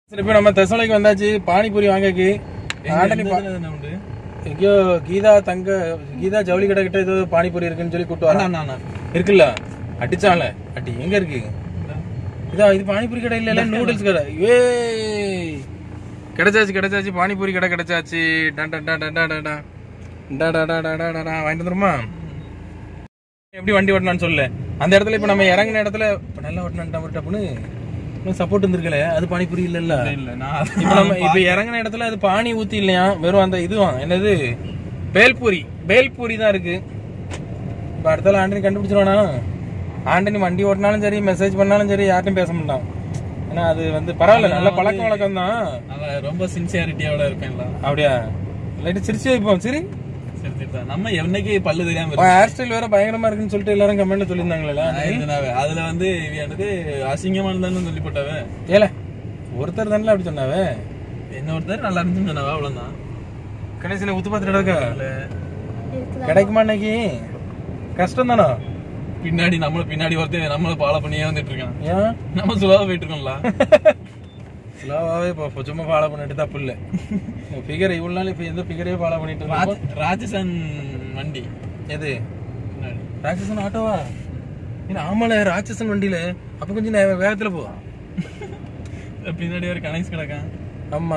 சரி இப்போ நம்ம தெசலைக்கு வந்தாச்சு பானிபூரி வாங்கக்கு ஆண்டனி பா- உண்டு எங்கேயோ கீதா தங்க கீதா ஜவுளி கடை கிட்ட ஏதோ பானிபூரி இருக்குன்னு சொல்லி கூட்டு வரான் அண்ணா இருக்குல்ல அடிச்சான்ல அடி எங்க இருக்கு இதா இது பானிபூரி கடை இல்ல நூடுல்ஸ் கடை ஏய் கிடைச்சாச்சு கிடைச்சாச்சு பானிபூரி கடை கிடைச்சாச்சு டன் டன் டன் டன் டன் டன் டன். டா டா டா டா டா டா டா. வாங்கிட்டு வந்துருமா எப்படி வண்டி ஓட்டணும்னு சொல்லு அந்த இடத்துல இப்ப நம்ம இறங்குன இடத்துல இப்ப நல்லா ஓட்டணும் டப்புன்னு இன்னும் சப்போர்ட் இருந்திருக்கல அது பானிபூரி இல்லல்ல இல்ல நான் இப்ப நம்ம இப்ப இறங்குன இடத்துல அது பானி ஊத்தி இல்லையா வெறும் அந்த இதுவான் என்னது பேல்பூரி பேல்பூரி தான் இருக்கு இப்ப அடுத்தால ஆண்டனி கண்டுபிடிச்சிருவானா ஆண்டனி வண்டி ஓட்டினாலும் சரி மெசேஜ் பண்ணாலும் சரி யார்ட்டையும் பேச மாட்டான் ஏன்னா அது வந்து பரவாயில்ல நல்ல பழக்க வழக்கம் தான் அவன் ரொம்ப சின்சியாரிட்டியோட இருப்பேன்ல அப்படியா லைட்டு சிரிச்சு வைப்போம் சரி சரி சரி தான். நம்ம என்னைக்கு பல்லு தெரியாம உன் ஹேர் ஸ்டைல் வேற பயங்கரமா இருக்குன்னு சொல்லிட்டு எல்லாரும் கமெண்ட் சொல்லியிருந்தாங்களா இருந்தாவே அதுல வந்து இவ எனக்கு அசிங்கமானதான்னு சொல்லி போட்டாவே ஏல ஒருத்தர் தானே அப்படி சொன்னாவே என்ன ஒருத்தர் நல்லா இருந்துச்சுன்னு சொன்னாவா அவ்வளவுதான் கணேசனை உத்து பார்த்துட்டு இருக்கா கிடைக்குமா இன்னைக்கு கஷ்டம் தானோ பின்னாடி நம்மள பின்னாடி ஒருத்தன் நம்மள ஃபாலோ பண்ணியே வந்துட்டு இருக்கான் ஏன் நம்ம சுலபா போயிட்டு இருக்கோம்ல ஸ்லோவாவே இப்போ சும்மா ஃபாலோ பண்ணிட்டு தப்பு இல்லை ஃபிகர் இவ்வளவு நாள் இப்போ எந்த ஃபிகரையும் ஃபாலோ பண்ணிட்டு இருக்கோம் ராஜ- ராஜஸ்தான் வண்டி எது பின்னாடி ராட்சசன் ஆட்டோவா இல்ல ஆமால ராட்சசன் வண்டியில அப்ப கொஞ்சம் நே- வேகத்துல போ பின்னாடி ஒரு கனெக்ஸ் கிடக்கான் ஆமா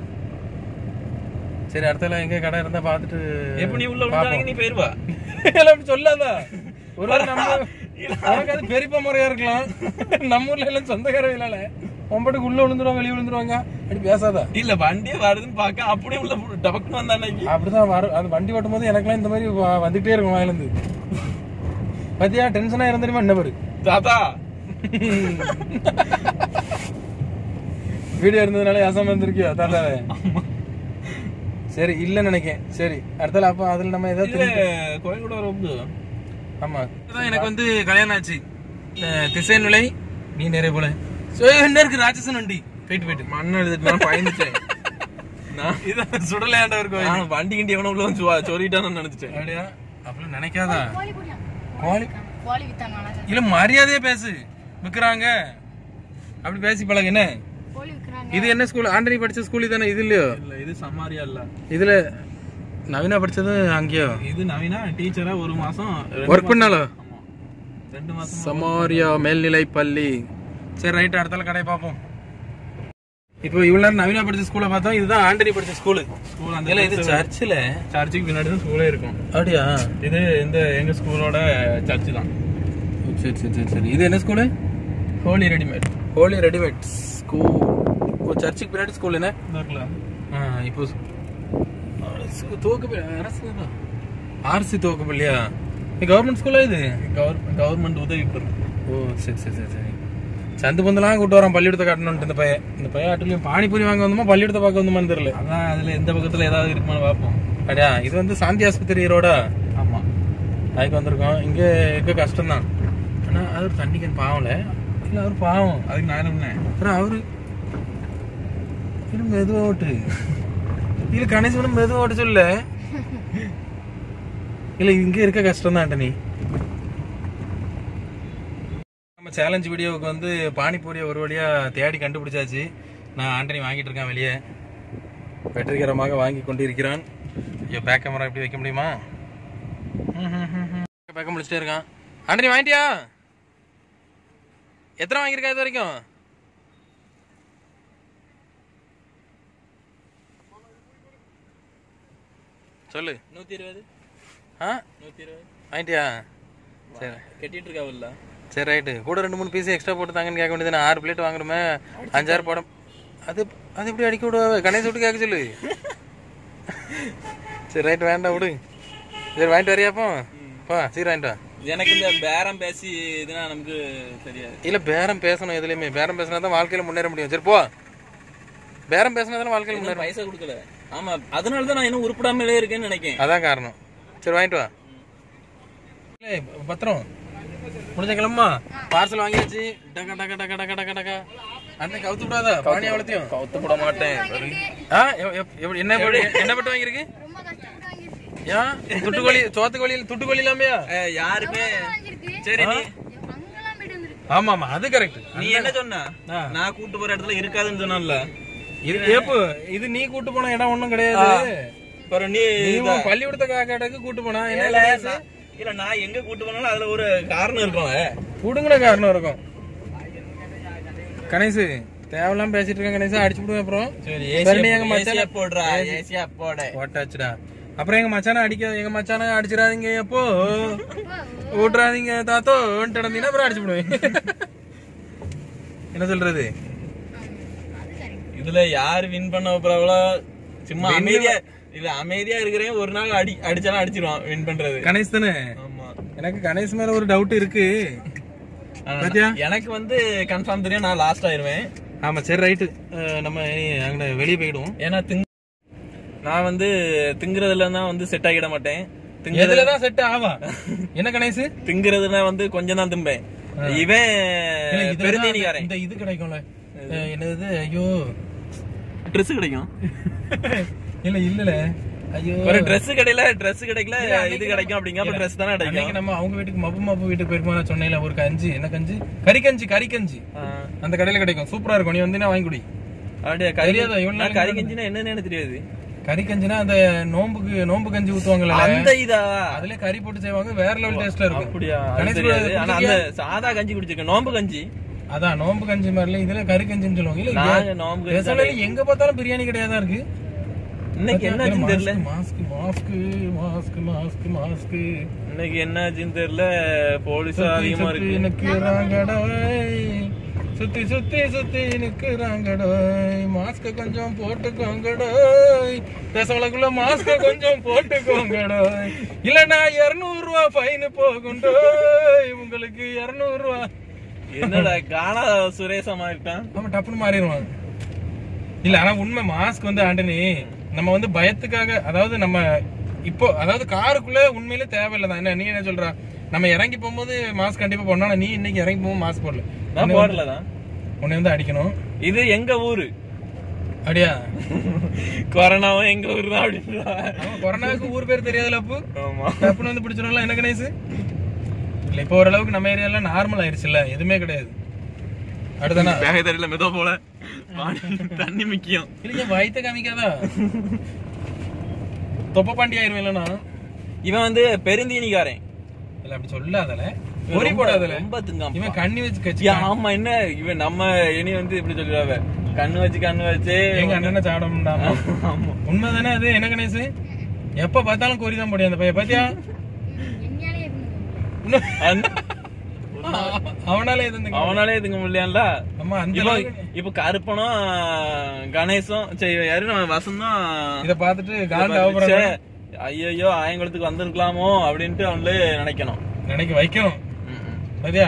சரி அடுத்தல எங்க கடை இருந்தா பாத்துட்டு எப்ப நீ உள்ள விழுந்தாங்க நீ போயிருவா எல்லாம் அப்படி சொல்லாத ஒரு வேளை நம்ம உனக்கு அது பெரியப்பா முறையா இருக்கலாம் நம்ம ஊர்ல எல்லாம் சொந்தக்கார இல்லால ஒம்பட்டுக்கு உள்ள விழுந்துருவாங்க வெளியே விழுந்துருவாங்க அப்படி பேசாத இல்ல வண்டியே வருதுன்னு பாக்க அப்படியே உள்ள டபக்குன்னு வந்தா அன்னைக்கு அப்படிதான் வரும் அது வண்டி ஓட்டும் போது எனக்குலாம் இந்த மாதிரி வ- வந்துகிட்டே இருக்கும் வாயிலிருந்து பத்தியா டென்ஷனா இருந்த தெரியுமா என்ன பாரு தாத்தா வீடியோ இருந்ததுனால ஏசாம இருந்திருக்கியோ தாத்தா சரி இல்லன்னு நினைக்கேன் சரி அடுத்தால அப்ப அதுல நம்ம ஏதாவது இல்ல கோயில் கூட ரொம்ப ஆமா இதுதான் எனக்கு வந்து கல்யாணம் ஆச்சு அஹ் திசை நிலை நீ நிறைய போல சோ, என்ன இருக்கு ராட்சசன் வண்டி போயிட்டு போயிட்டு மண்ணு எழுதிட்டு நான் பயந்துட்டேன் நான் இதான் சுடலையாண்டவர் கோயில் நான் வண்டி கிண்டி எவனோ உள்ள வந்து சொ- சொல்லிட்டான்னு நினைச்சிட்டேன் அப்படியா அப்படிலாம் நினைக்காதா கோழி குடியா கோழி கோழி வித்தாங்க நல்லா இல்ல மரியாதையா பேசு விக்கிறாங்க அப்படி பேசி பழகு என்ன கோழி விற்கிறாங்க இது என்ன ஸ்கூல் ஆண்டனி படிச்ச ஸ்கூல் தானே இது இல்லையோ இல்ல இது சமாரியா இல்ல இதுல நவீனா படிச்சது அங்கேயோ இது நவீனா டீச்சரா ஒரு மாசம் ரெண்டு ஒர்க் பண்ணாலோ ஆமா. ரெண்டு மாசம் சமாரியா மேல்நிலை பள்ளி சரி ரைட் அடுத்தால கடையை பார்ப்போம் இப்போ இவ்வளவு நேரம் நவீனா படிச்ச ஸ்கூலை பார்த்தோம் இதுதான் ஆண்டனி படிச்ச ஸ்கூலு ஸ்கூல் அந்த இல்ல இது சர்ச்சில் சர்ச்சுக்கு பின்னாடி தான் ஸ்கூலே இருக்கும் அப்படியா இது இந்த எங்க ஸ்கூலோட சர்ச்சு தான் சரி சரி சரி சரி இது என்ன school Holy Redeemer Holy Redeemer school ஓ சர்ச்சுக்கு பின்னாடி ஸ்கூல் என்ன ஆ இப்போ தோக்கு அரசு ஆர்சி தோக்கு பள்ளியா இது கவர்மெண்ட் ஸ்கூலா இது கவர்மெண்ட் உதவி பெறும் ஓ சரி சரி சரி சரி சந்து பந்தெல்லாம் கூட்டு வரான் பள்ளிக்கூடத்தை காட்டணும்ட்டு இந்த பையன் இந்த பையன் ஆட்டுலையும் பானிபூரி வாங்க வந்தோமா பள்ளிக்கூடத்தை பார்க்க வந்தோமான்னு தெரியல அதான் அதுல எந்த பக்கத்துல ஏதாவது இருக்குமான்னு பார்ப்போம் அப்படியா இது வந்து சாந்தி ஆஸ்பத்திரி ரோடா ஆமா அதுக்கு வந்திருக்கோம் இங்க இருக்க கஷ்டம் தான் ஆனா அவர் தண்ணிக்கு பாவம்ல இல்ல அவர் பாவம் அதுக்கு நான் என்ன பண்ணேன் அப்புறம் அவரு இது மெதுவா ஓட்டு இல்ல கணேஷ் கூட மெதுவா ஓட்ட சொல்ல இல்ல இங்க இருக்க கஷ்டம் தான் ஆண்டனி நம்ம சேலஞ்ச் வீடியோவுக்கு வந்து பானிபூரியை ஒரு வழியா தேடி கண்டுபிடிச்சாச்சு நான் ஆண்டனி வாங்கிட்டு இருக்கேன் வெளியே வெற்றிகரமாக வாங்கி கொண்டிருக்கிறான் ஐயோ பேக் கேமரா எப்படி வைக்க முடியுமா பேக்க முடிச்சுட்டே இருக்கான் ஆண்டனி வாங்கிட்டியா எத்தனை வாங்கியிருக்கா இது வரைக்கும் சொல்லு நூத்தி இருபது ஆ நூத்தி இருபது வாங்கிட்டியா சரி கட்டிட்டு இருக்காவில்ல சரி ரைட்டு கூட ரெண்டு மூணு பீஸ் எக்ஸ்ட்ரா போட்டு தாங்கன்னு கேட்க வேண்டியது ஆறு பிளேட் வாங்குறோமே அஞ்சாறு படம் அது அது எப்படி அடிக்க விடுவா கணேஷ் விட்டு கேட்க சொல்லு சரி ரைட் வேண்டாம் விடு சரி வாங்கிட்டு வரியாப்போ பா சரி வாங்கிட்டு வா எனக்கு இந்த பேரம் பேசி இதுனா நமக்கு தெரியாது இல்ல பேரம் பேசணும் எதுலயுமே பேரம் பேசினா தான் வாழ்க்கையில முன்னேற முடியும் சரி போ பேரம் பேசினா தானே வாழ்க்கையில முன்னேற பைசா கொடுக்கல ஆமா அதனால தான் நான் இன்னும் உருப்படாமலே இருக்கேன்னு நினைக்கேன் அதான் காரணம் சரி வாங்கிட்டு வா இல்ல, பத்திரம் முடிஞ்ச கிளம்பா பார்சல் வாங்கியாச்சு டக்க டக்க டக்க டக்க டக்க டக்க அண்ணன் கவுத்து விடாத பானி அவ்வளோத்தையும் கவுத்து போட மாட்டேன் ஆ எப்- எப்- எப்படி- என்ன பட்டு- என்ன பட்டு வாங்கியிருக்கு ரொம்ப கஷ்டப்பட்டு வாங்கியிருக்கு ஏன் துட்டுக்கோழி சோத்துக்கோழி துட்டுக்கோழி இல்லாமையா யாருமே வாங்கியிருக்கு சரி நீ அங்கெல்லாம் போயிட்டு வந்திருக்கு ஆமா ஆமா அது கரெக்ட் நீ என்ன சொன்ன ஆ. நான் கூட்டு போற இடத்துல இருக்காதுன்னு சொன்னல இது ஏப்பு இது நீ கூட்டு போன இடம் ஒண்ணும் கிடையாது அப்புறம் நீ நீ உன் பள்ளிக்கூடத்த காக்காடக்கு கூட்டு போனா என்ன இல்ல, கணேசு? நான்- இல்ல நான் எங்க கூட்டு போனாலும் அதுல ஒரு காரணம் இருக்கும்ல புடுங்கின காரணம் இருக்கும் கணேசு தேவையில்லாம பேசிட்டு இருக்கேன் கணேசு அடிச்சு விடுவேன் அப்புறம் சரி சரி, நீ எங்க ஏசியா மச்சான போடுறா ஏசியா போட போட்டாச்சுடா அப்புறம் எங்க மச்சான அடிக்க எங்க மச்சான அடிச்சிடாதீங்க எப்போ விட்றாதீங்க தாத்தோ நடந்தீங்கன்னா அப்புறம் அடிச்சு விடுவேன் என்ன சொல்றது இதுல யாரு வின் பண்ண போறாங்களோ சும்மா அமைதியா இல்ல அமைதியா இருக்கிறேன் ஒரு நாள் அடி அடிச்சாலும் அடிச்சிருவான் வின் பண்றது கணேஷ் தானே ஆமா எனக்கு கணேஷ் மேல ஒரு டவுட் இருக்கு ஆனா, பாத்தியா? எனக்கு வந்து கன்ஃபார்ம் தெரியும் நான் லாஸ்ட் ஆயிருவேன் ஆமா சரி ரைட்டு நம்ம இனி அங்க வெளியே போயிடுவோம் ஏன்னா திங் நான் வந்து திங்குறதுல தான் வந்து செட் ஆகிட மாட்டேன் திங்குறது எதுலதான் செட் ஆவா என்ன கணேஷ் திங்குறதுல வந்து கொஞ்சம் தான் திம்பேன் இவன் இல்ல, இதுலதான் பெருந்தேனிக்காரன் இந்த இது கிடைக்கும்ல அஹ், என்னது ஐயோ ட்ரெஸ் கிடைக்கும் இல்ல இல்லல ஐயோ ஒரு Dress கடையில Dress கிடைக்கல இது கிடைக்கும் அப்படிங்க அப்ப Dress தானே அன்னைக்கு கிடைக்கும் நம்ம அவங்க வீட்டுக்கு மப்பு மப்பு வீட்டுக்கு போயிருப்போம் நான் சொன்னேன்ல ஒரு கஞ்சி என்ன கஞ்சி கறிக்கஞ்சி கறிக்கஞ்சி ஆ. அந்த கடையில கிடைக்கும் சூப்பரா இருக்கும் நீ வந்து வாங்கி குடி அப்படியே கறி தெரியாதா? இவ்வளவு நான் நாள் கறி கஞ்சினா என்னன்னு எனக்கு தெரியாது கறி கஞ்சினா அந்த நோம்புக்கு நோம்பு கஞ்சி ஊத்துவாங்கல்ல அந்த இதா அதுல கறி போட்டு செய்வாங்க வேற லெவல் டேஸ்ட்ல இருக்கும் அப்படியா அது கணேஷ் தெரியாது கூட ஆனா அந்த சாதா கஞ்சி குடிச்சிருக்கேன் நோம்பு கஞ்சி அதான் நோம்பு கஞ்சி மாதிரில இதுல கறி கஞ்சின்னு சொல்லுவாங்க இல்ல நாங்க நோம்பு கஞ்சி ரசோலையில எங்க பார்த்தாலும் பிரியாணி கிடையாதா இருக்கு இன்னைக்கு என்ன ஆச்சுன்னு தெரியல mask mask mask mask mask இன்னைக்கு என்ன ஆச்சுன்னு தெரியல போலீஸ் அதிகமா இருக்கு நிக்கிறாங்கடோய் சுத்தி சுத்தி சுத்தி நிக்கிறாங்கடோய் மாஸ்க கொஞ்சம் போட்டுக்கோங்கடோய் பேசவளக்குள்ள மாஸ்க கொஞ்சம் போட்டுக்கோங்கடோய் இல்லனா இருநூறு ரூபா ஃபைன் போகுண்டோய் உங்களுக்கு இருநூறு ரூபா என்னடா காணா சுரேசமா இருக்கான் ஆமா டப்புன்னு மாறிடுவான் இல்ல ஆனா உண்மை மாஸ்க் வந்து ஆண்டனி நம்ம வந்து பயத்துக்காக அதாவது நம்ம இப்போ அதாவது காருக்குள்ள உண்மையிலே தேவையில்லை என்ன நீ என்ன சொல்ற நம்ம இறங்கி போகும்போது மாஸ்க் கண்டிப்பா போடணும் ஆனா நீ இன்னைக்கு இறங்கி போகும்போது மாஸ்க் போடல நான் போடலதான் உன்னை வந்து அடிக்கணும் இது எங்க ஊரு அப்படியா கொரோனாவும் எங்க ஊரு தான் அப்படின்றா ஆமா கொரோனாவுக்கு ஊர் பேர் தெரியாதுல அப்பு ஆமா டப்புன்னு வந்து பிடிச்சிடும்ல என்ன கணேசு இல்ல இப்போ ஓரளவுக்கு நம்ம ஏரியால நார்மல் ஆயிருச்சுல்ல எதுவுமே கிடையாது அடுத்தனா வேக தெரியல மெதோ போல பாடி- தண்ணி முக்கியம் இல்லையா வயித்த காமிக்காதா தொப்ப பாண்டி ஆயிருவேன் இல்லைன்னா இவன் வந்து பெருந்தீனிக்காரன் இல்ல அப்படி சொல்லாதல பொறி போடாதல ரொம்ப திங்காம இவன் கண்ணி வச்சு கட்சி யா, ஆமா என்ன இவன் நம்ம இனி வந்து இப்படி சொல்லுவாவ கண்ணு வச்சு கண்ணு வச்சு எங்க அண்ணனை சாடம்டா ஆமா உண்மைதானே அது என்ன கணேசு எப்ப பார்த்தாலும் கோரி தான் போடியா அந்த பையன் பாத்தியா என்னாலே இருந்து இன்னும் அந்த- அவனால எது இந்த- அவனாலே இதுங்க முடியல அம்மா அந்த இப்போ அளவுக்கு இப்ப கருப்பனும் கணேசும் சரி யாரு நம்ம வசந்தும் இத பாத்துட்டு காண்ட் அவபரம் ஐயோ ஆயங்குளத்துக்கு வந்திருக்கலாமோ அப்படின்ட்டு அவங்களே நினைக்கணும் நினைக்க வைக்கணும் பாத்தியா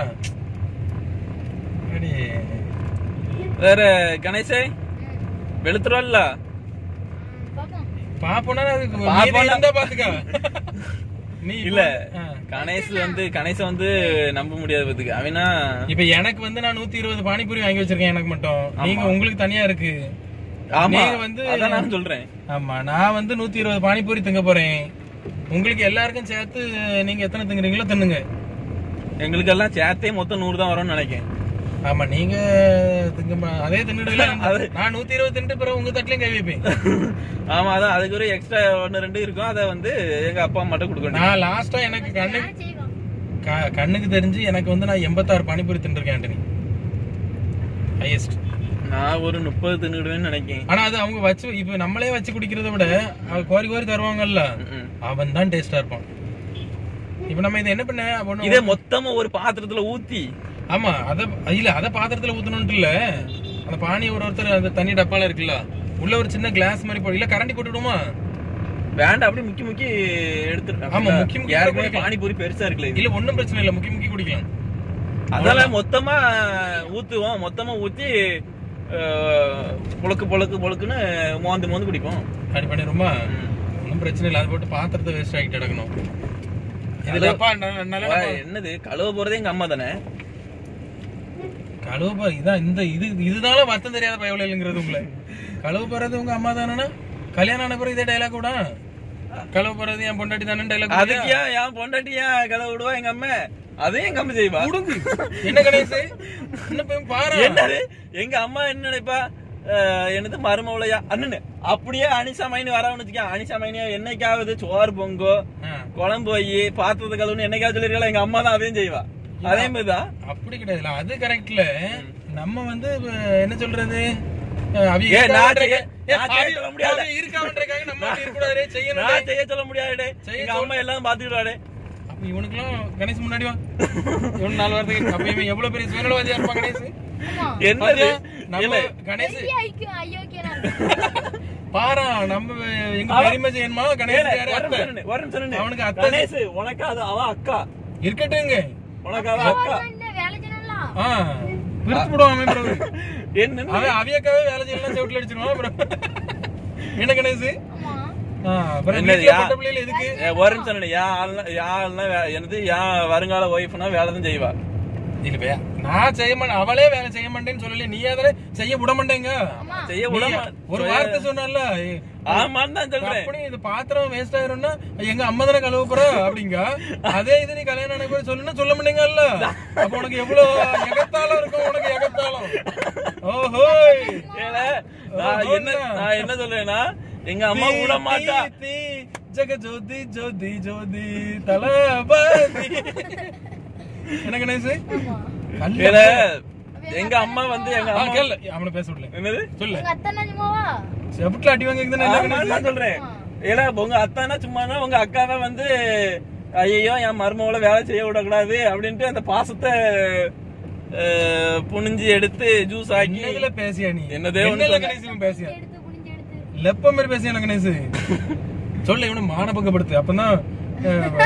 அடி. வேற கணேசே வெளுத்துருவல்ல பாப்போம் பாப்போம்னா அதுக்கு பாப்போம்னா- மீதி இருந்தா பாத்துக்க நீ இப்போ- இல்ல ஆ. கணேஷ் வந்து கணேச வந்து நம்ப முடியாது பத்துக்கு அவனா இப்ப எனக்கு வந்து நான் நூத்தி இருபது பானிபூரி வாங்கி வச்சிருக்கேன் எனக்கு மட்டும் நீங்க உங்களுக்கு தனியா இருக்கு ஆமா நீங்க வந்து அதான் நான் சொல்றேன் ஆமா நான் வந்து நூத்தி இருபது பானிபூரி திங்க போறேன் உங்களுக்கு எல்லாருக்கும் சேர்த்து நீங்க எத்தனை திங்குறீங்களோ தின்னுங்க எங்களுக்கு எல்லாம் சேர்த்தே மொத்தம் நூறு தான் வரும்னு நினைக்கிறேன் ஆமா நீங்க திங்க மா- அதே தின்னுடுவீங்களா அது- நான் நூத்தி இருபது தின்ட்டு பிறகு உங்க தட்டிலையும் கை வைப்பேன் ஆமா அதான் அதுக்கு ஒரு எக்ஸ்ட்ரா ஒன்னு ரெண்டு இருக்கும் அதை வந்து எங்க அப்பா அம்மாட்ட கொடுக்கணும் நான் லாஸ்டா எனக்கு கண்ணு நான் செய்வோம் க- கண்ணுக்கு தெரிஞ்சு எனக்கு வந்து நான் எண்பத்தாறு பானிபூரி தின்றுருக்கேன் ஆண்டனி ஹையஸ்ட் நான் ஒரு முப்பது தின்னுடுவேன்னு நினைக்கிறேன் ஆனா அது அவங்க வச்சு இப்ப நம்மளே வச்சு குடிக்கிறத விட அவ கோரி கோரி தருவாங்கல்ல ம்ம். அவன் தான் டேஸ்டா இருப்பான் இப்ப நம்ம இதை என்ன பண்ண ஒண்ணு- இதே மொத்தமா ஒரு பாத்திரத்துல ஊத்தி ஆமா அத இல்ல அத பாத்திரத்துல ஊத்தணும்ட்டு இல்ல அந்த பானி ஒரு ஒருத்தர் அந்த தண்ணி டப்பால இருக்குல்ல உள்ள ஒரு சின்ன கிளாஸ் மாதிரி போடு இல்ல கரண்டி போட்டுடுமா வேண்டாம் அப்படி முக்கி முக்கி எடுத்துருக்கேன் ஆமா, முக்கி முக்கி ஏற்கனவே குடிக்கலாம். பானிபூரி பெருசா இருக்குல்ல இது இல்ல ஒண்ணும் பிரச்சனை இல்ல முக்கி முக்கி குடிக்கலாம் அதெல்லாம் மொத்தமா ஊத்துவோம் மொத்தமா ஊத்தி அஹ், பொழுக்கு பொழுக்கு பொழுக்குன்னு மோந்து மோந்து குடிப்போம் அப்படி பண்ணிருமா ஒண்ணும் பிரச்சனை இல்ல அது போட்டு பாத்திரத்தை வேஸ்ட் ஆகிட்டு கிடக்கணும் இது டப்பா நல்ல- நல்ல வா, டப்பா. என்னது கழுவ போறதே எங்க அம்மா தானே கழுவு பாரு இதான் இந்த இது இதுதான வருத்தம் தெரியாத பயவலைங்கிறது உங்களை கழுவு போறது உங்க அம்மா தானே கல்யாணம் ஆன பிறகு இதே டைலாக் கூட கழுவு போறது என் பொண்டாட்டி தானே டைலாக் அதுக்கு ஏன் என் பொண்டாட்டி ஏன் கழுவ விடுவா எங்க அம்மா அதையும் எங்க அம்மா செய்வா உடுங்கு என்ன கணேசு என்ன போய் பாரு என்னது எங்க அம்மா என்ன நினைப்பா அஹ், என்னது மருமவளையா அண்ணனு அப்படியே அனிசா மைனி வரவன்னு வச்சுக்க அனிசா மைனி என்னைக்காவது சோறு பொங்கோ ஆ. குழம்பு போய் பாத்திரத்து கழுவுன்னு என்னைக்காவது சொல்லிருக்கா எங்க அம்மா தான் அதையும் செய்வா அதே மாதிரிதான் அப்படி கிடையாதுல அது கரெக்ட்ல நம்ம வந்து அஹ், என்ன சொல்றது அஹ், அவி ஏய், நான் இருக்காமன்றதுக்காக- செய்ய- ஏய், நான் செய்ய அவி- சொல்ல முடியாது. அவி இருக்காமன்றதுக்காக நம்ம அப்படி இருக்கக்கூடாது, செய்யணும் நான் செய்ய சொல்ல முடியாதுடே செய்ய எங்க சொல். அம்மா எல்லாம் பாத்துக்கிட்டாடே அப்ப இவனுக்குலாம் கணேஷ் முன்னாடி வா இவனு நாலு வாரத்துக்கு அப்ப இவன் எவ்வளவு பெரிய சுயநலவாதியா இருப்பான் கணேஷ் ஆமா என்னது பாத்தியா? நம்ம இல்ல கணேஷ் பெரிய ஐக்கியம் ஐயோக்கியனா இருக்கு பாரா நம்ம எங்க அவன்- பெருமை செய்யணுமா கணேஷ் ஏலே, யாரு ஒரு அத்தை? நிமிஷம் நின்னு, ஒரு நிமிஷம் நின்னு. அவனுக்கு அத்தை- கணேஷ், உனக்கு அது அவ அக்கா இருக்கட்டுங்க உனக்கு அவ அக்கா என்ன வேலை செய்யணும்ல ஆ பிரிச்சு போடுவான் அவன் பிறகு. என்ன அவன் அவியக்காவே வேலை செய்யலாம் செவிட்டில் அடிச்சிருவான் அப்புறம் என்ன கணேஷ் ஆமா ஆ, அப்புறம் என்னது, வீட்டுல யா- பொட்ட பிள்ளைல எதுக்கு ஏ, ஒரு நிமிஷம் நின்னு. என் ஆள்னா- என் ஆள்னா வே- என்னது என் வருங்கால ஒய்ஃப்னா வேலை தான் செய்வா இல்ல பையா நான் செய்ய மாட்டேன் அவளே வேலை செய்ய மாட்டேன்னு சொல்லல நீ அதனை செய்ய விட மாட்டேங்க ஆமா செய்ய நீ விடாம ஒரு வார்த்தை சொன்னல ஆமான்னு தான் சொல்றேன் அப்படி இது பாத்திரம் வேஸ்ட் ஆயிரும்னா எங்க அம்மா தானே கழுவ போற அப்படிங்க அதே இது நீ கல்யாணம் ஆன போய் சொல்லுன்னா சொல்ல மாட்டீங்கல்ல அப்ப உனக்கு எவ்வளவு எகத்தாலம் இருக்கும் உனக்கு எகத்தாலம் ஓஹோ ஏல, நான் என்ன நான் என்ன சொல்றேன்னா எங்க அம்மா விட மாட்டா தீ, ஜெக ஜோதி ஜோதி ஜோதி தலபதி என்ன கணேஷ் ஆமா ஏல, எங்க அம்மா வந்து எங்க ஆ, அம்மா கேளு அவனை பேச விடல என்னது சொல்லு உங்க அத்தை நிஜமாவா செவிட்டுல அடி வாங்கிக்குதுன்னு என்ன ஆமான்னு கணேஷ் நான் சொல்றேன் ஏன்னா உங்க அத்தானா சும்மானா உங்க அக்காவை வந்து ஐயோ என் மருமகளை வேலை செய்ய விடக்கூடாது அப்படின்ட்டு அந்த பாசத்தை அஹ், புனிஞ்சு எடுத்து ஜூஸ் ஆக்கி என்னதுல பேசியா நீ என்னதே ஒண்ணு என்னல சொன்னேன். கணேஷ் இவன் பேசியா எடுத்து புடிஞ்சு எடுத்து லெப்ப மாதிரி பேசியா கணேஷ் சொல்லு இவனை மானபக்கப்படுத்து அப்பதான் அஹ்,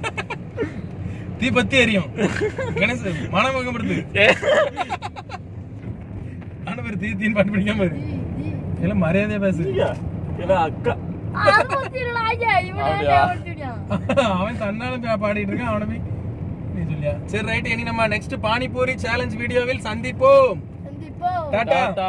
தீ பத்தி எரியும் கணேஷ் மானபக்கப்படுத்து ஆனா பேர் தீ தீன்னு பாட்டு பிடிக்காம இரு எல்லாம் மரியாதையா பேசு ஏன்னா அக்கா ஆரம்பிச்சிடலாம் ஐயா இவனே அப்படியா? ஆரம்பிச்சிடுறான் அவன் தன்னால போய் பாடிட்டு இருக்கான் அவனை போய் நீ சொல்லியா சரி ரைட் இனி நம்ம நெக்ஸ்ட் பானிபூரி சேலஞ்ச் வீடியோவில் சந்திப்போம் சந்திப்போ டாடா டாடா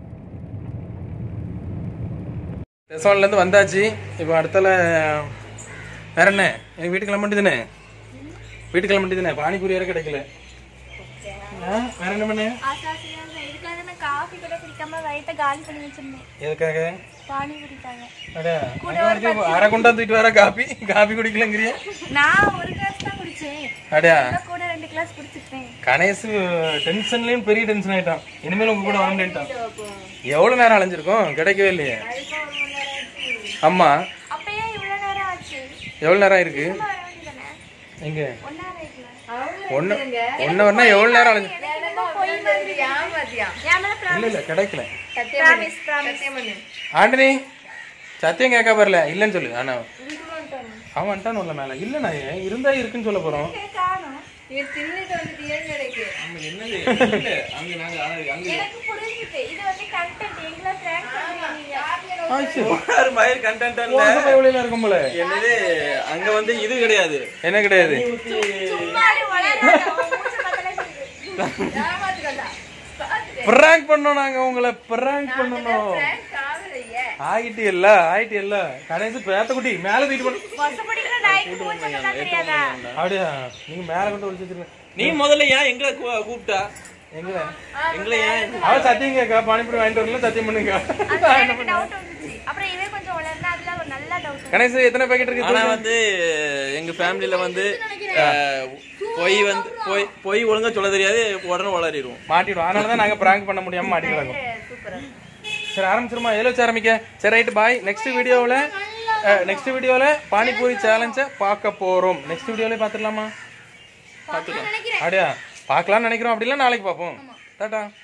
ரெசார்ட்ல இருந்து வந்தாச்சு இப்போ அடுத்தல வேற என்ன எனக்கு வீட்டுக்கு கிளம்ப வேண்டியதுனே வீட்டுக்கு கிளம்ப வேண்டியதுனே பானிபூரி வேற கிடைக்கல ஆ, வேற என்ன பண்ணு இதுக்காக நான் காஃபி கூட குடிக்காம வயித்தை காலி பண்ணி வச்சிருந்தேன் எதுக்காக பானி குடித்தாங்க அடா, அங்க வரைக்கும் அரை குண்டா தூக்கிட்டு வர காபி காபி குடிக்கலங்கிறிய நான் ஒரு கிளாஸ் தான் குடிச்சேன் அடையா இன்னும் கூட ரெண்டு கிளாஸ் குடிச்சிட்டேன் கணேசு டென்ஷன்லயும் பெரிய டென்ஷன் ஆயிட்டான் இனிமேல் உங்க கூட வரேன்ட்டான் எவ்வளவு நேரம் அலைஞ்சிருக்கோம் கிடைக்கவே இல்லையே ஆமா அப்ப ஏன் இவ்வளவு நேரம் ஆச்சு எவ்வளவு நேரம் ஆயிருக்கு வர வேண்டியதானே எங்க ஒன்னா ஆயிக்கல ஒன்னு ஒன்னு வரனா எவ்வளவு நேரம் அலைஞ்சு போய் மாதிரி என் மேல இல்ல இல்ல கிடைக்கல ப்ராமிஸ் ப்ராமிஸ் ஆண்டனி சத்தியம் கேட்க வரல இல்லன்னு சொல்லு ஆனா அவன் வந்துட்டான் உள்ள மேல இல்ல நான் ஏன் இருந்தா இருக்குன்னு சொல்ல போறோம் காணும் ஆமா, என்னது இல்ல, அங்க நாங்க அங்க எனக்கு புரிஞ்சுது இது வந்து கண்டென்ட் எங்களை பிராங்க் பண்ணுவீங்க ஒரு மாதிரி content இல்ல. எவ்வளவு இருக்கும் போல என்னது அங்க வந்து இது கிடையாது என்ன கிடையாது சும்மா அப்படி வளராத உன் மூஞ்ச பார்த்தாலே தெரியுது பிராங்க் பண்ணோம் நாங்க உங்களை பிராங்க் பண்ணணும் ஆகிட்டு இல்ல ஆயிட்டு இல்ல கடைசி பேத்தக்குட்டி மேல தூக்கிட்டு போன வசப்படிக்கிற நாய்க்கு மூஞ்ச பார்த்தா தெரியாதா அப்படியா நீங்க மேல கொண்டு ஒளிச்சு வச்சிருக்க நீ முதல்ல ஏன் எங்களை கூ- கூப்பிட்டா எங்க எங்களை ஏன் அவ சத்தியம் கேக்கா பானிபூரி வாங்கிட்டு வரல சத்தியம் பண்ணுங்க அது எனக்கு டவுட் வந்துச்சு அப்புறம் இவே கொஞ்சம் வளர்ந்தா அதுல ஒரு நல்ல டவுட் கணேஷ் எத்தனை பேக்கெட் இருக்கு ஆனா வந்து எங்க ஃபேமிலில வந்து அஹ், பொய் வந்து பொய் பொய் ஒழுங்கா சொல்ல தெரியாது உடனே வளரிடுவோம் மாட்டிடுவோம் அதனால தான் நாங்க பிராங்க் பண்ண முடியாம மாட்டிடுறோம் சூப்பர் சரி ஆரம்பிச்சிருமா எதில் வச்சு ஆரம்பிக்க சரி ரைட் பாய் நெக்ஸ்ட் வீடியோவில் நெக்ஸ்ட் வீடியோவில் பானிபூரி சேலஞ்சை பார்க்க போகிறோம் நெக்ஸ்ட் வீடியோவில் பார்த்துடலாமா நினைக்கிறேன் அப்படியா பார்க்கலாம்னு நினைக்கிறோம் அப்படிலாம் நாளைக்கு பார்ப்போம் டாட்டா